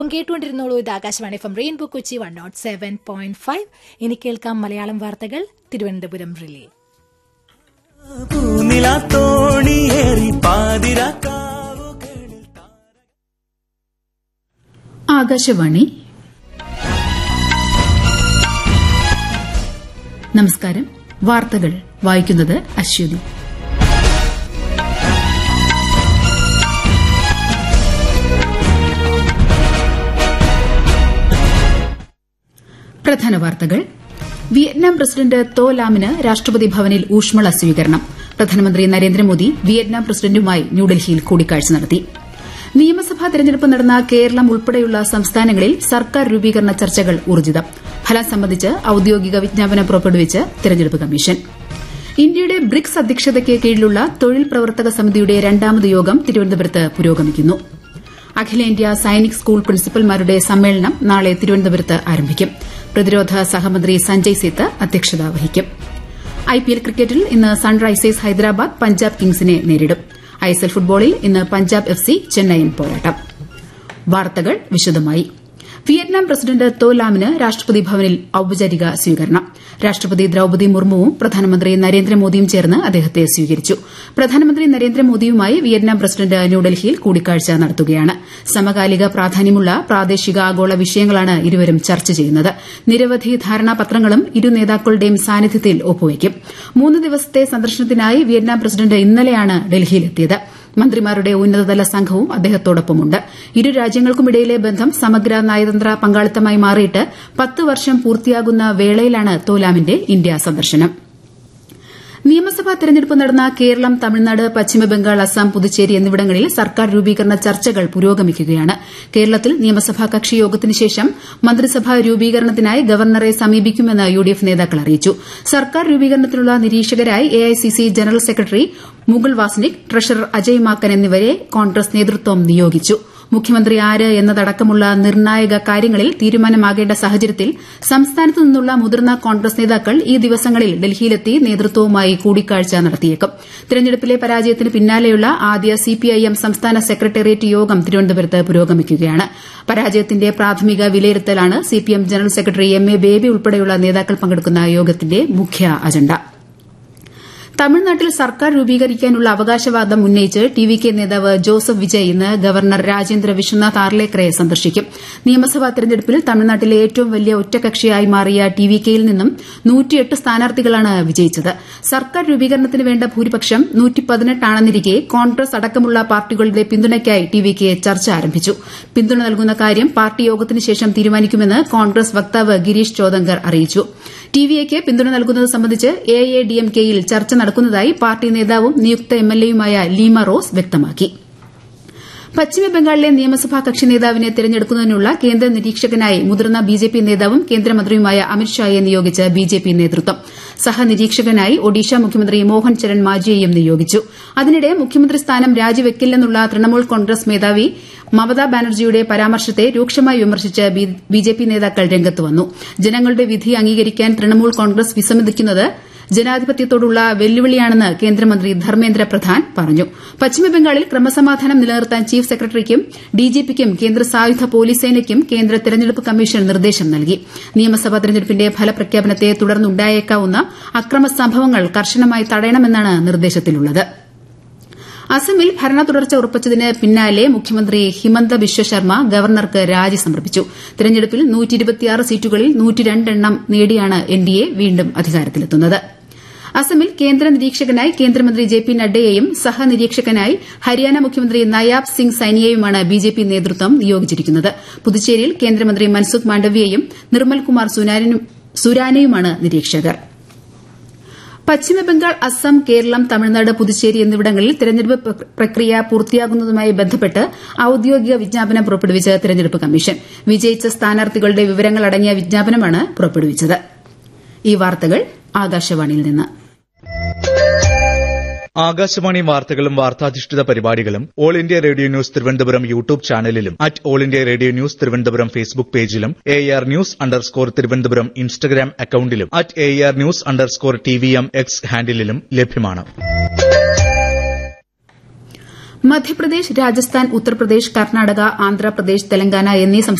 കേട്ടുകൊണ്ടിരുന്നോളൂ ഇത് Akashvani from rainbow Kochi one nought seven point five ഇനി കേൾക്കാം മലയാളം വാർത്തകൾ തിരുവനന്തപുരം റിലേ പൂനിലാത്തോണിയേറി പാതിരാക്കാവുകളിൽ ആകാശവാണി നമസ്കാരം വാർത്തകൾ വായിക്കുന്നത് അശ്വതി പ്രധാന വാർത്തകൾ വിയറ്റ്നാം പ്രസിഡന്റ് തോ ലാമിന് രാഷ്ട്രപതി ഭവനിൽ ഊഷ്മള സ്വീകരണം പ്രധാനമന്ത്രി നരേന്ദ്രമോദി വിയറ്റ്നാം പ്രസിഡന്റുമായി ന്യൂഡൽഹിയിൽ കൂടിക്കാഴ്ച നടത്തി നിയമസഭാ തെരഞ്ഞെടുപ്പ് നടന്ന കേരളം ഉൾപ്പെടെയുള്ള സംസ്ഥാനങ്ങളിൽ സർക്കാർ രൂപീകരണ ചർച്ചകൾ ഊർജിതം ഫലം സംബന്ധിച്ച് ഔദ്യോഗിക വിജ്ഞാപനം പുറപ്പെടുവിച്ച് തെരഞ്ഞെടുപ്പ് കമ്മീഷൻ ഇന്ത്യയുടെ ബ്രിക്സ് അധ്യക്ഷതയ്ക്ക് കീഴിലുള്ള തൊഴിൽ പ്രവർത്തക സമിതിയുടെ രണ്ടാമത് യോഗം തിരുവനന്തപുരത്ത് പുരോഗമിക്കുന്നു അഖിലേന്ത്യാ സൈനിക് സ്കൂൾ പ്രിൻസിപ്പൽമാരുടെ സമ്മേളനം നാളെ തിരുവനന്തപുരത്ത് ആരംഭിക്കും പ്രതിരോധ സഹമന്ത്രി സഞ്ജയ് സേത്ത് അധ്യക്ഷത വഹിക്കും ഐപിഎൽ ക്രിക്കറ്റിൽ ഇന്ന് സൺറൈസേഴ്സ് ഹൈദരാബാദ് പഞ്ചാബ് കിങ്സിനെ നേരിടും ഐഎസ്എൽ ഫുട്ബോളിൽ ഇന്ന് പഞ്ചാബ് എഫ് സി ചെന്നൈയിൻ പോരാട്ടം വാർത്തകൾ വിശദമായി വിയറ്റ്നാം പ്രസിഡന്റ് തോ ലാമിന് രാഷ്ട്രപതി ഭവനിൽ ഔപചാരിക സ്വീകരണം രാഷ്ട്രപതി ദ്രൌപതി മുർമുവും പ്രധാനമന്ത്രി നരേന്ദ്രമോദിയും ചേർന്ന് അദ്ദേഹത്തെ സ്വീകരിച്ചു പ്രധാനമന്ത്രി നരേന്ദ്രമോദിയുമായി വിയറ്റ്നാം പ്രസിഡന്റ് ന്യൂഡൽഹിയിൽ കൂടിക്കാഴ്ച നടത്തുകയാണ് സമകാലിക പ്രാധാന്യമുള്ള പ്രാദേശിക ആഗോള വിഷയങ്ങളാണ് ഇരുവരും ചർച്ച ചെയ്യുന്നത് നിരവധി ധാരണാപത്രങ്ങളും ഇരു നേതാക്കളുടെയും സാന്നിധ്യത്തിൽ ഒപ്പുവയ്ക്കും മൂന്ന് ദിവസത്തെ സന്ദർശനത്തിനായി വിയറ്റ്നാം പ്രസിഡന്റ് ഇന്നലെയാണ് ഡൽഹിയിലെത്തിയത് മന്ത്രിമാരുടെ ഉന്നതതല സംഘവും അദ്ദേഹത്തോടൊപ്പമുണ്ട് ഇരു രാജ്യങ്ങൾക്കുമിടയിലെ ബന്ധം സമഗ്ര നയതന്ത്ര പങ്കാളിത്തമായി മാറിയിട്ട് പത്ത് വർഷം പൂർത്തിയാകുന്ന വേളയിലാണ് തോലാമിന്റെ ഇന്ത്യ സന്ദർശനം നിയമസഭാ തെരഞ്ഞെടുപ്പ് നടന്ന കേരളം തമിഴ്നാട് പശ്ചിമബംഗാൾ അസം പുതുച്ചേരി എന്നിവിടങ്ങളിൽ സർക്കാർ രൂപീകരണ ചർച്ചകൾ പുരോഗമിക്കുകയാണ് കേരളത്തിൽ നിയമസഭാ കക്ഷി യോഗത്തിന് ശേഷം മന്ത്രിസഭാ രൂപീകരണത്തിനായി ഗവർണറെ സമീപിക്കുമെന്ന് യുഡിഎഫ് നേതാക്കൾ അറിയിച്ചു സർക്കാർ രൂപീകരണത്തിനുള്ള നിരീക്ഷകരായി AICC general secretary Mukul Wasnik treasurer Ajay Maken എന്നിവരെ കോൺഗ്രസ് നേതൃത്വം നിയോഗിച്ചു മുഖ്യമന്ത്രി ആര് എന്നതടക്കമുള്ള നിർണായക കാര്യങ്ങളിൽ തീരുമാനമാകേണ്ട സാഹചര്യത്തിൽ സംസ്ഥാനത്തു നിന്നുള്ള മുതിർന്ന കോൺഗ്രസ് നേതാക്കൾ ഈ ദിവസങ്ങളിൽ ഡൽഹിയിലെത്തി നേതൃത്വവുമായി കൂടിക്കാഴ്ച നടത്തിയേക്കും തെരഞ്ഞെടുപ്പിലെ പരാജയത്തിന് പിന്നാലെയുള്ള ആദ്യ സിപിഐഎം സംസ്ഥാന സെക്രട്ടേറിയറ്റ് യോഗം തിരുവനന്തപുരത്ത് പുരോഗമിക്കുകയാണ് പരാജയത്തിന്റെ പ്രാഥമിക വിലയിരുത്തലാണ് CPM general secretary M A Baby ഉൾപ്പെടെയുള്ള നേതാക്കൾ പങ്കെടുക്കുന്ന യോഗത്തിന്റെ മുഖ്യ അജണ്ട തമിഴ്നാട്ടിൽ സർക്കാർ രൂപീകരിക്കാനുള്ള അവകാശവാദം ഉന്നയിച്ച് ടി വി കെ നേതാവ് ജോസഫ് വിജയ് ഇന്ന് ഗവർണർ രാജേന്ദ്ര വിശ്വനാഥ് ആർലേക്കറെ സന്ദർശിക്കും നിയമസഭാ തെരഞ്ഞെടുപ്പിൽ തമിഴ്നാട്ടിലെ ഏറ്റവും വലിയ ഒറ്റകക്ഷിയായി മാറിയ ടി വി കെയിൽ നിന്നും നൂറ്റിയെട്ട് സ്ഥാനാർത്ഥികളാണ് വിജയിച്ചത് സർക്കാർ രൂപീകരണത്തിന് വേണ്ട ഭൂരിപക്ഷം ആണെന്നിരിക്കെ കോൺഗ്രസ് അടക്കമുള്ള പാർട്ടികളുടെ പിന്തുണയ്ക്കായി ടി വി കെ ചർച്ച ആരംഭിച്ചു പിന്തുണ നൽകുന്ന കാര്യം പാർട്ടി യോഗത്തിന് ശേഷം തീരുമാനിക്കുമെന്ന് കോൺഗ്രസ് വക്താവ് ഗിരീഷ് ചോദങ്കർ അറിയിച്ചു ടി വി എക്ക് പിന്തുണ നൽകുന്നത് സംബന്ധിച്ച് എ ഐ ഡി എം കെയിൽ ചർച്ച നടക്കുന്നതായി പാർട്ടി നേതാവും നിയുക്ത എംഎൽഎയുമായ ലീമ റോസ് വ്യക്തമാക്കി പശ്ചിമബംഗാളിലെ നിയമസഭാ കക്ഷി നേതാവിനെ തെരഞ്ഞെടുക്കുന്നതിനുള്ള കേന്ദ്ര നിരീക്ഷകനായി മുതിർന്ന ബിജെപി നേതാവും കേന്ദ്രമന്ത്രിയുമായ അമിത്ഷായെ നിയോഗിച്ച് ബിജെപി നേതൃത്വം സഹനിരീക്ഷകനായി ഒഡീഷ മുഖ്യമന്ത്രി മോഹൻ ചരൺ മാജിയെയും നിയോഗിച്ചു അതിനിടെ മുഖ്യമന്ത്രി സ്ഥാനം രാജിവെക്കില്ലെന്നുള്ള തൃണമൂൽ കോൺഗ്രസ് മേധാവി മമതാ ബാനർജിയുടെ പരാമർശത്തെ രൂക്ഷമായി വിമർശിച്ച് ബിജെപി നേതാക്കൾ രംഗത്ത് വന്നു ജനങ്ങളുടെ വിധി അംഗീകരിക്കാൻ തൃണമൂൽ കോൺഗ്രസ് വിസമ്മതിക്കുന്നത് ജനാധിപത്യത്തോടുള്ള വെല്ലുവിളിയാണെന്ന് കേന്ദ്രമന്ത്രി ധർമ്മേന്ദ്ര പ്രധാൻ പറഞ്ഞു പശ്ചിമബംഗാളിൽ ക്രമസമാധാനം നിലനിർത്താൻ ചീഫ് സെക്രട്ടറിക്കും ഡിജിപിക്കും കേന്ദ്ര സായുധ പോലീസ് സേനയ്ക്കും കേന്ദ്ര തെരഞ്ഞെടുപ്പ് കമ്മീഷൻ നിർദ്ദേശം നൽകി നിയമസഭാ തെരഞ്ഞെടുപ്പിന്റെ ഫലപ്രഖ്യാപനത്തെ തുടർന്നുണ്ടായേക്കാവുന്ന അക്രമ സംഭവങ്ങൾ കർശനമായി തടയണമെന്നാണ് നിർദ്ദേശത്തിലുള്ളത് അസമിൽ ഭരണ തുടർച്ച ഉറപ്പിച്ചതിന് പിന്നാലെ മുഖ്യമന്ത്രി ഹിമന്ത ബിശ്വ ശർമ്മ ഗവർണർക്ക് രാജി സമർപ്പിച്ചു തെരഞ്ഞെടുപ്പിൽ സീറ്റുകളിൽ എണ്ണം നേടിയാണ് എൻഡിഎ വീണ്ടും അധികാരത്തിലെത്തുന്നത് അസമിൽ കേന്ദ്ര നിരീക്ഷകനായി കേന്ദ്രമന്ത്രി ജെ പി നഡ്ഡയെയും സഹനിരീക്ഷകനായി ഹരിയാന മുഖ്യമന്ത്രി നയാബ് സിംഗ് സൈനിയെയുമാണ് ബിജെപി നേതൃത്വം നിയോഗിച്ചിരിക്കുന്നത് പുതുച്ചേരിയിൽ കേന്ദ്രമന്ത്രി മൻസുഖ് മാണ്ഡവ്യയും നിർമ്മൽകുമാർ സുരാനയുമാണ് നിരീക്ഷകർ പശ്ചിമബംഗാൾ അസം കേരളം തമിഴ്നാട് പുതുച്ചേരി എന്നിവിടങ്ങളിൽ തെരഞ്ഞെടുപ്പ് പ്രക്രിയ പൂർത്തിയാകുന്നതുമായി ബന്ധപ്പെട്ട് ഔദ്യോഗിക വിജ്ഞാപനം പുറപ്പെടുവിച്ച് തെരഞ്ഞെടുപ്പ് കമ്മീഷൻ വിജയിച്ച സ്ഥാനാർത്ഥികളുടെ വിവരങ്ങൾ അടങ്ങിയ വിജ്ഞാപനമാണ് പുറപ്പെടുവിച്ചത് ഈ വാർത്തകൾ ആകാശവാണിയിൽ നിന്ന് ആകാശവാണി വാർത്തകളും വാർത്താധിഷ്ഠിത പരിപാടികളും all India radio news Thiruvananthapuram YouTube ചാനലിലും at all India radio news Thiruvananthapuram Facebook പേജിലും A R news underscore Thiruvananthapuram Instagram അക്കൌണ്ടിലും at A R news underscore T V M X ഹാൻഡിലും ലഭ്യമാണ് മധ്യപ്രദേശ് രാജസ്ഥാൻ ഉത്തർപ്രദേശ് കർണാടക ആന്ധ്രാപ്രദേശ് തെലങ്കാന എന്നീ